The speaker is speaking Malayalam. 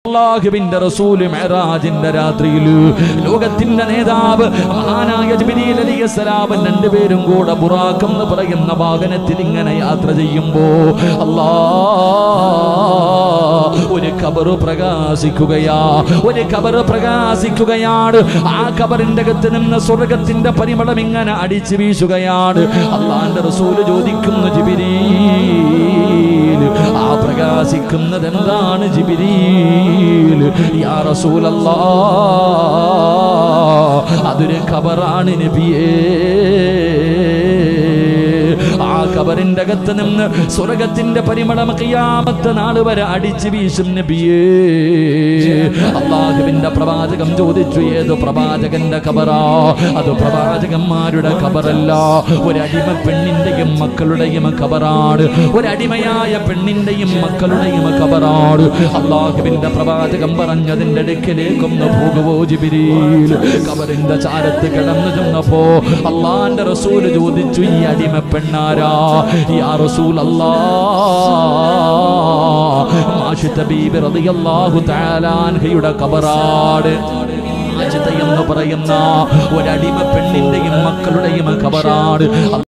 അള്ളാഹുവിന്റെ റസൂല് മെഹറാജിന്റെ രാത്രിയിൽ ലോകത്തിന്റെ നേതാവ് മഹാനായ ജിബ്രീൽ അലൈഹിസ്സലാം രണ്ടുപേരും കൂടെ ബുറാഖ് എന്ന് പറയുന്ന വാഹനത്തിൽ ഇങ്ങനെ യാത്ര ചെയ്യുമ്പോ അല്ലാ ഒരു കബറ് പ്രകാശിക്കുകയാ ഒരു കബറ് പ്രകാശിക്കുകയാണ് ആ കബറിന്റെ അകത്ത് നിന്ന് സ്വർഗത്തിന്റെ പരിമളം ഇങ്ങനെ അടിച്ചു വീശുകയാണ് അള്ളാന്റെ റസൂല് ചോദിക്കുന്നു ജിബിരീൽ ആ പ്രകാശിക്കുന്നത് എന്താണ് ജിബിരീൽ യാ റസൂലല്ലാ അതൊരു കബറാണ് നബിയേ ആ കബറിന്റെ അകത്ത് നിന്ന് സ്വർഗത്തിന്റെ പരിമളം കിയാമത്ത് നാള് വരെ അടിച്ചു വീശും നബിയേ അള്ളാഹുവിന്റെ പ്രവാചകം ചോദിച്ചു ഏത് പ്രവാചകന്റെ കബറാ അത് പ്രവാചകന്മാരുടെ കബറല്ല ഒരടിമ പെണ്ണിന്റെയും മക്കളുടെയും കബറാണ് ഒരടിമയായ പെണ്ണിന്റെയും മക്കളുടെയും കബറാണ് അള്ളാഹുവിന്റെ പ്രവാചകം പറഞ്ഞതിന്റെ അടുക്കലേക്കൊന്ന് പോകുവോ ജിബിരിയിൽ കബറിന്റെ ചാരത്ത് കിടന്നു ചെന്നപ്പോ അള്ളാന്റെ റസൂല് ചോദിച്ചു ഈ അടിമ പെണ്ണാരാ യാ റസൂൽ അല്ലാ മാഷിത്ത ബീബി റളിയല്ലാഹു തആല അൻഹയുടെ കബറാട് ആജിത എന്ന് പറയുന്ന ഒരടിമ പെണ്ണിന്റെയും മക്കളുടെയും കബറാട്